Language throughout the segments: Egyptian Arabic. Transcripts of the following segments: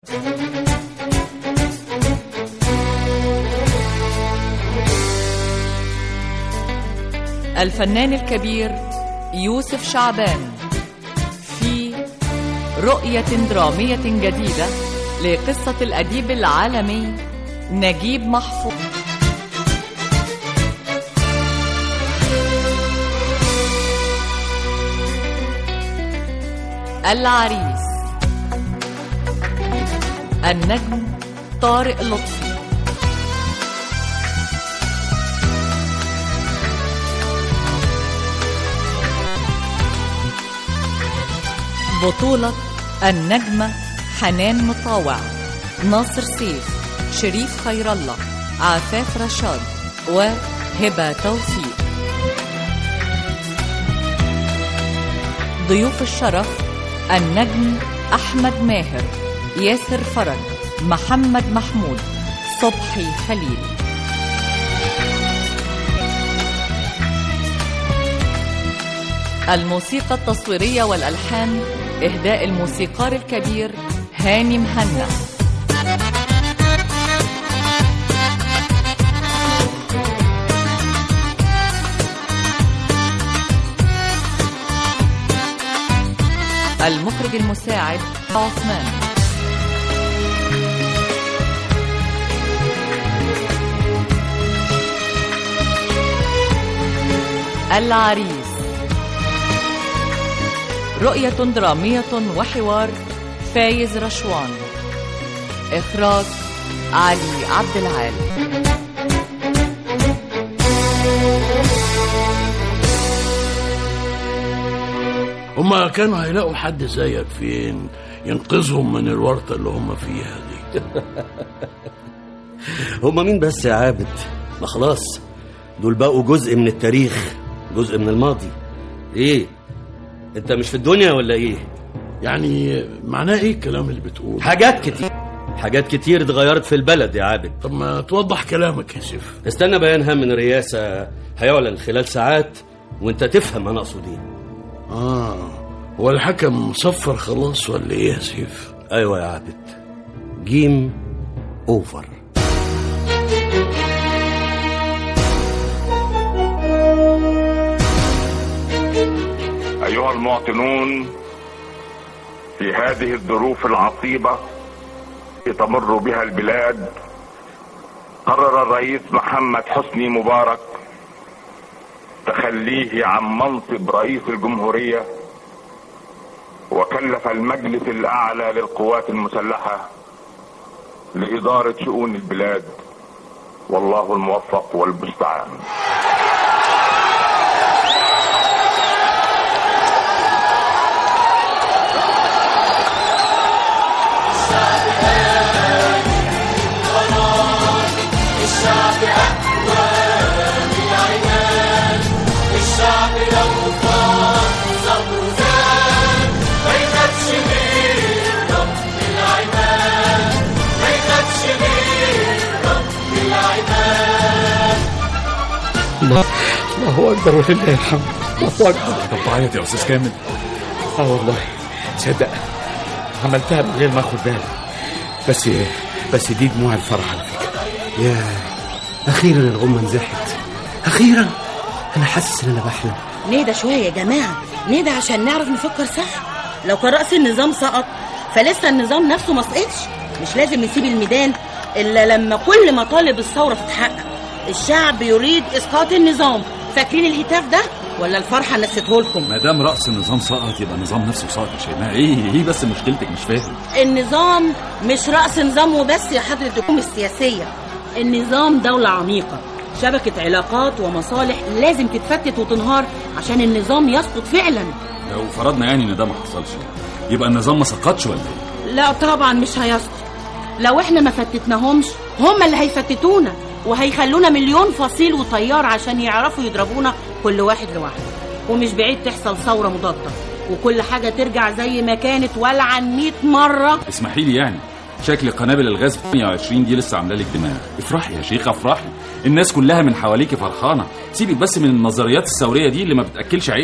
الفنان الكبير يوسف شعبان في رؤية درامية جديدة لقصة الأديب العالمي نجيب محفوظ العريس النجم طارق لطفي بطولة النجمة حنان مطاوع ناصر سيف شريف خير الله عفاف رشاد وهبة توفيق ضيوف الشرف النجم أحمد ماهر ياسر فرج محمد محمود صبحي خليل الموسيقى التصويرية والألحان إهداء الموسيقار الكبير هاني مهنا المخرج المساعد عثمان العريس رؤية درامية وحوار فايز رشوان إخراج علي عبد العال هما كانوا هيلاقوا حد زيك فين ينقذهم من الورطة اللي هم فيها دي هما مين بس يا عابد ما خلاص دول بقوا جزء من التاريخ جزء من الماضي ايه انت مش في الدنيا ولا ايه يعني معناه ايه الكلام اللي بتقول حاجات كتير حاجات كتير اتغيرت في البلد يا عابد طب ما توضح كلامك يا سيف استنى بيانها من الرئاسة هيعلن خلال ساعات وانت تفهم انا اقصد ايه اه هو الحكم مصفر خلاص ولا ايه يا سيف ايوه يا عابد جيم اوفر أيها المواطنون في هذه الظروف العصيبة تمر بها البلاد قرر الرئيس محمد حسني مبارك تخليه عن منصب رئيس الجمهورية وكلف المجلس الأعلى للقوات المسلحة لإدارة شؤون البلاد والله الموفق والمستعان الله اكبر ولله الحمد الله اكبر طب تعيط يا استاذ كامل اه والله تصدق عملتها من غير ما اخد بالي بس بس دي دموع الفرح على فكره يا اخيرا الغمه نزحت اخيرا انا حاسس ان انا بحلم نهدى شوية يا جماعة نهدى عشان نعرف نفكر صح لو كان رأس النظام سقط فلسه النظام نفسه ما سقطش مش لازم نسيب الميدان إلا لما كل مطالب الثورة تتحقق الشعب يريد إسقاط النظام فاكرين الهتاف ده ولا الفرحة نسيته لكم ما دام راس النظام سقط يبقى النظام نفسه سقط يا شيماء ايه ايه بس مشكلتك مش فاهم النظام مش رأس نظام وبس يا حضرة الحكومة السياسية النظام دولة عميقة شبكة علاقات ومصالح لازم تتفتت وتنهار عشان النظام يسقط فعلا لو فرضنا يعني ان ده ما حصلش يبقى النظام ما سقطش ولا ايه لا طبعا مش هيسقط لو احنا ما فتتناهمش هم اللي هيفتتونا وهيخلونا مليون فصيل وطيار عشان يعرفوا يضربونا كل واحد لوحده ومش بعيد تحصل ثورة مضادة وكل حاجة ترجع زي ما كانت ولعا 100 مرة اسمحي لي يعني شكل قنابل الغاز في 120 دي لسه عامله لك دماغ افرحي يا شيخه افرحي الناس كلها من حواليكي فرحانه سيبك بس من النظريات الثوريه دي اللي ما بتاكلش عيش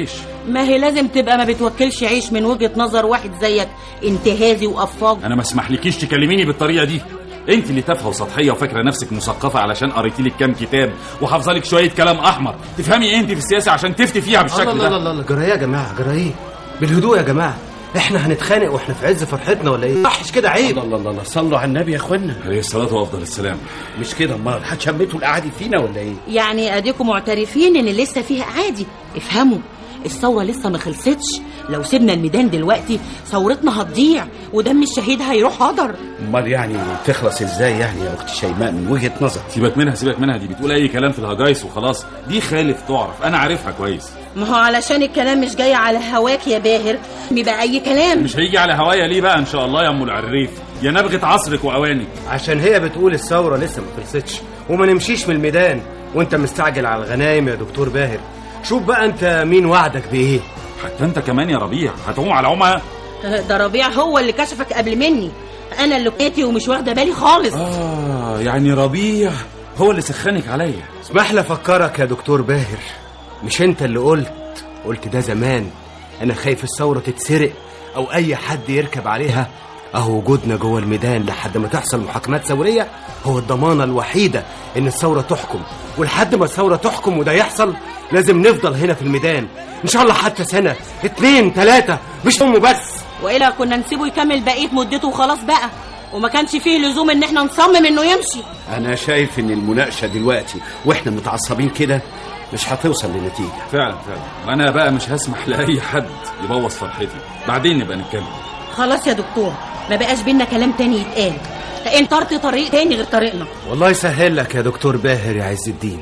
ما هي لازم تبقى ما بتوكلش عيش من وجهة نظر واحد زيك انتهازي وقفاض انا ما اسمحلكيش تكلميني بالطريقه دي انت اللي تافهه وسطحيه وفاكره نفسك مثقفه علشان قريتي لك كام كتاب وحافظه لك شويه كلام احمر تفهمي ايه انت في السياسه عشان تفتي فيها الله بالشكل الله ده الله الله جرايه يا جماعه جرايه بالهدوء يا جماعه احنا هنتخانق واحنا في عز فرحتنا ولا ايه صحش كده عيب الله الله الله صلوا على النبي يا اخوانا عليه الصلاه وافضل السلام مش كده امال هتشمتوا القعدة فينا ولا ايه يعني اديكم معترفين ان لسه فيها عادي افهموا الثورة لسه ما خلصتش لو سيبنا الميدان دلوقتي ثورتنا هتضيع ودم الشهيد هيروح هدر امال يعني تخلص ازاي يعني يا اخت شيماء من وجهة نظر سيبك منها سيبك منها دي بتقول اي كلام في الهجايس وخلاص دي خالف تعرف انا عارفها كويس ما هو علشان الكلام مش جاي على هواك يا باهر بيبقى اي كلام مش هيجي على هوايا ليه بقى ان شاء الله يا ام العريف يا نبغة عصرك واوانك عشان هي بتقول الثوره لسه ما خلصتش وما نمشيش من الميدان وانت مستعجل على الغنايم يا دكتور باهر شوف بقى انت مين وعدك بايه حتى انت كمان يا ربيع هتقوم على عمى ده ربيع هو اللي كشفك قبل مني انا اللي كنتي ومش واخده بالي خالص اه يعني ربيع هو اللي سخنك عليا اسمح لي افكرك يا دكتور باهر مش انت اللي قلت قلت ده زمان انا خايف الثوره تتسرق او اي حد يركب عليها اهو وجودنا جوه الميدان لحد ما تحصل محاكمات ثوريه هو الضمانه الوحيده ان الثوره تحكم ولحد ما الثوره تحكم وده يحصل لازم نفضل هنا في الميدان ان شاء الله حتى سنه اتنين تلاته مش هم بس والا كنا نسيبه يكمل بقيه مدته وخلاص بقى وما كانش فيه لزوم ان احنا نصمم انه يمشي انا شايف ان المناقشة دلوقتي واحنا متعصبين كده مش هتوصل لنتيجة فعلا فعلا وانا بقى مش هسمح لاي حد يبوظ فرحتي بعدين نبقى نتكلم خلاص يا دكتور ما بقاش بينا كلام تاني يتقال انت طرت طريق تاني غير طريقنا والله يسهل لك يا دكتور باهر يا عز الدين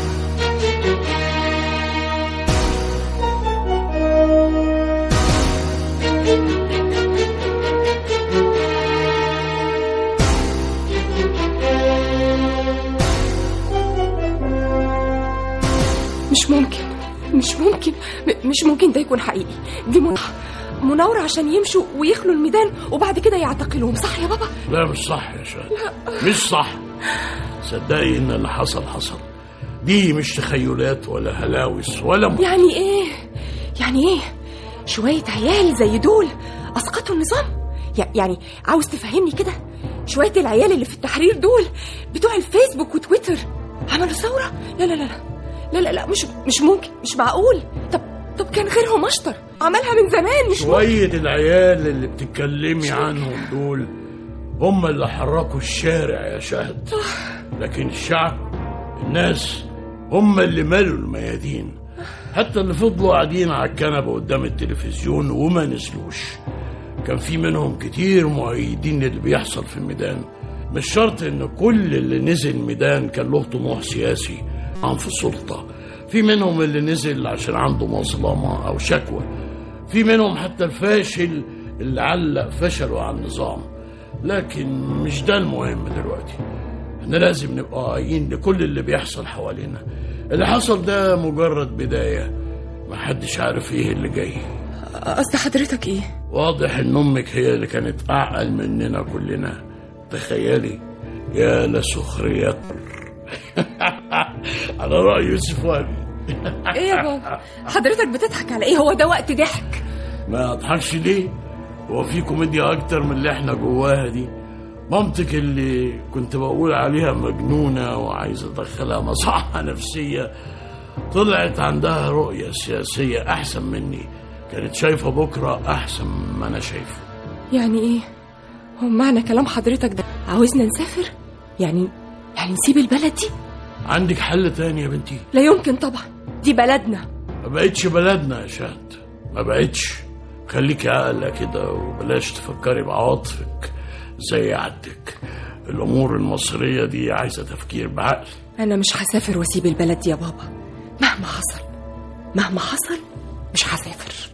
مش ممكن مش ممكن م- مش ممكن ده يكون حقيقي دي من... مناورة عشان يمشوا ويخلوا الميدان وبعد كده يعتقلوهم صح يا بابا لا مش صح يا شهد مش صح صدقي ان اللي حصل حصل دي مش تخيلات ولا هلاوس ولا م... يعني ايه يعني ايه شوية عيال زي دول اسقطوا النظام يع- يعني عاوز تفهمني كده شوية العيال اللي في التحرير دول بتوع الفيسبوك وتويتر عملوا ثورة لا لا لا لا لا لا, لا مش مش ممكن مش معقول طب طب كان غيرهم اشطر عملها من زمان مش ممكن شوية العيال اللي بتتكلمي عنهم دول هم اللي حركوا الشارع يا شهد لكن الشعب الناس هم اللي ملوا الميادين حتى اللي فضلوا قاعدين على الكنبة قدام التلفزيون وما نزلوش كان في منهم كتير مؤيدين للي بيحصل في الميدان مش شرط ان كل اللي نزل الميدان كان له طموح سياسي عن في السلطة في منهم اللي نزل عشان عنده مظلمة او شكوى في منهم حتى الفاشل اللي علق فشله على النظام لكن مش ده المهم دلوقتي احنا لازم نبقى واعيين لكل اللي بيحصل حوالينا اللي حصل ده مجرد بداية محدش عارف ايه اللي جاي قصد حضرتك ايه واضح ان امك هي اللي كانت اعقل مننا كلنا تخيلي يا لسخريات على رأي يوسف وهبي ايه يا بابا حضرتك بتضحك على ايه هو ده وقت ضحك ما اضحكش ليه هو في كوميديا اكتر من اللي احنا جواها دي مامتك اللي كنت بقول عليها مجنونة وعايزة ادخلها مصحة نفسية طلعت عندها رؤية سياسية احسن مني كانت شايفة بكرة احسن ما انا شايفه يعني ايه هو معنى كلام حضرتك ده عاوزنا نسافر يعني يعني نسيب البلد دي عندك حل تاني يا بنتي لا يمكن طبعا دي بلدنا ما بقتش بلدنا يا شهد ما بقتش خليكي عاقلة كده وبلاش تفكري بعواطفك زي عدك الأمور المصرية دي عايزة تفكير بعقل انا مش هسافر واسيب البلد دي يا بابا مهما حصل مهما حصل مش هسافر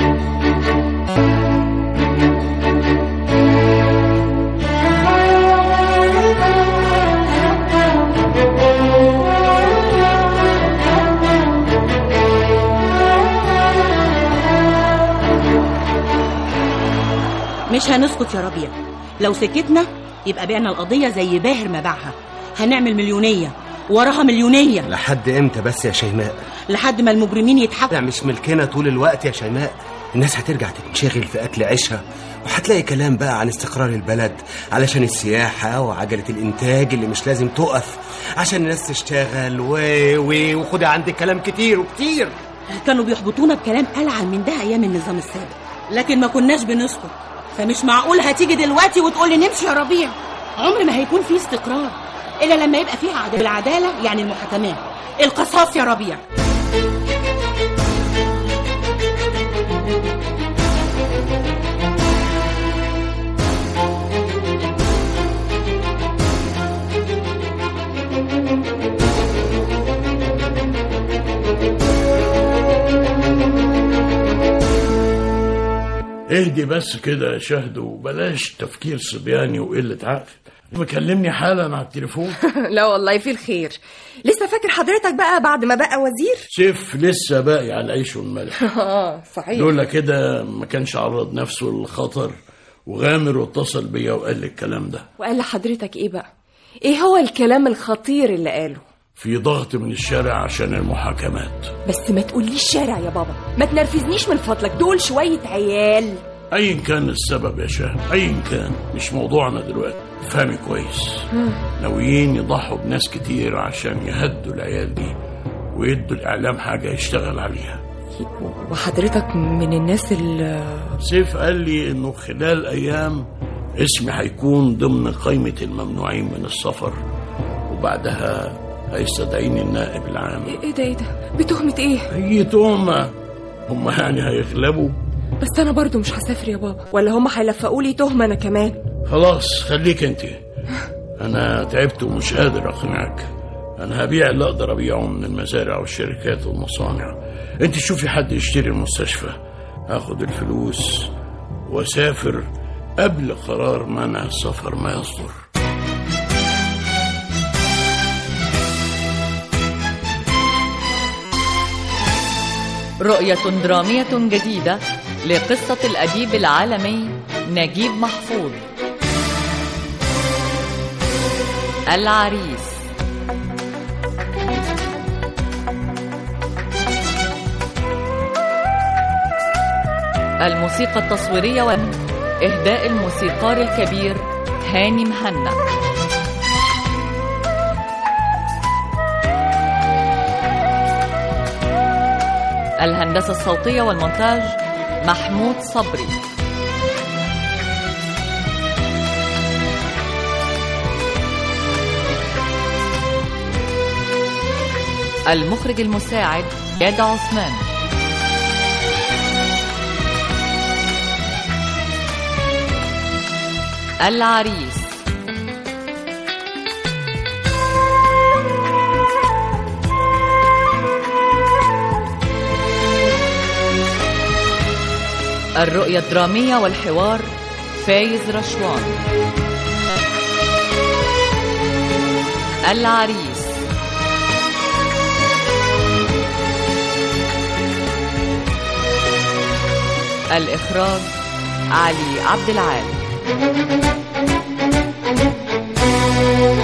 مش هنسكت يا ربيع لو سكتنا يبقى بعنا القضية زي باهر ما باعها هنعمل مليونية وراها مليونيه لحد امتى بس يا شيماء لحد ما المجرمين يضحكوا لا مش ملكنا طول الوقت يا شيماء الناس هترجع تنشغل في اكل عيشها وهتلاقي كلام بقى عن استقرار البلد علشان السياحة وعجلة الإنتاج اللي مش لازم تقف عشان الناس تشتغل و و وخدي عندك كلام كتير وكتير كانوا بيحبطونا بكلام ألعن من ده أيام النظام السابق لكن ما كناش بنسكت فمش معقول هتيجي دلوقتي وتقولي نمشي يا ربيع عمر ما هيكون في استقرار إلا لما يبقى فيه عدالة العدالة يعني المحاكمات القصاص يا ربيع اهدي بس كده يا شهد وبلاش تفكير صبياني وقلة عقل بكلمني حالا على التليفون لا والله في الخير لسه فاكر حضرتك بقى بعد ما بقى وزير سيف لسه باقي على العيش والملح اه صحيح لولا كده ما كانش عرض نفسه للخطر وغامر واتصل بيا وقال لي الكلام ده وقال لحضرتك ايه بقى ايه هو الكلام الخطير اللي قاله في ضغط من الشارع عشان المحاكمات بس ما تقوليش شارع يا بابا ما تنرفزنيش من فضلك دول شوية عيال ايا كان السبب يا شهد ايا كان مش موضوعنا دلوقتي فهمي كويس ناويين يضحوا بناس كتير عشان يهدوا العيال دي ويدوا الاعلام حاجه يشتغل عليها وحضرتك من الناس اللي سيف قال لي انه خلال ايام اسمي هيكون ضمن قائمه الممنوعين من السفر وبعدها هيستدعيني النائب العام ايه ده ايه ده بتهمة ايه هي تهمه هم يعني هيغلبوا بس انا برضو مش هسافر يا بابا ولا هم هيلفقوا لي تهمة انا كمان خلاص خليك انت انا تعبت ومش قادر اقنعك انا هبيع اللي اقدر ابيعه من المزارع والشركات والمصانع انت شوفي حد يشتري المستشفى هاخد الفلوس واسافر قبل قرار منع السفر ما يصدر رؤية درامية جديدة لقصة الأديب العالمي نجيب محفوظ العريس الموسيقى التصويرية وإهداء الموسيقار الكبير هاني مهنا الهندسة الصوتية والمونتاج محمود صبري المخرج المساعد جاد عثمان العريس الرؤية الدرامية والحوار فايز رشوان العريس الإخراج علي عبد العال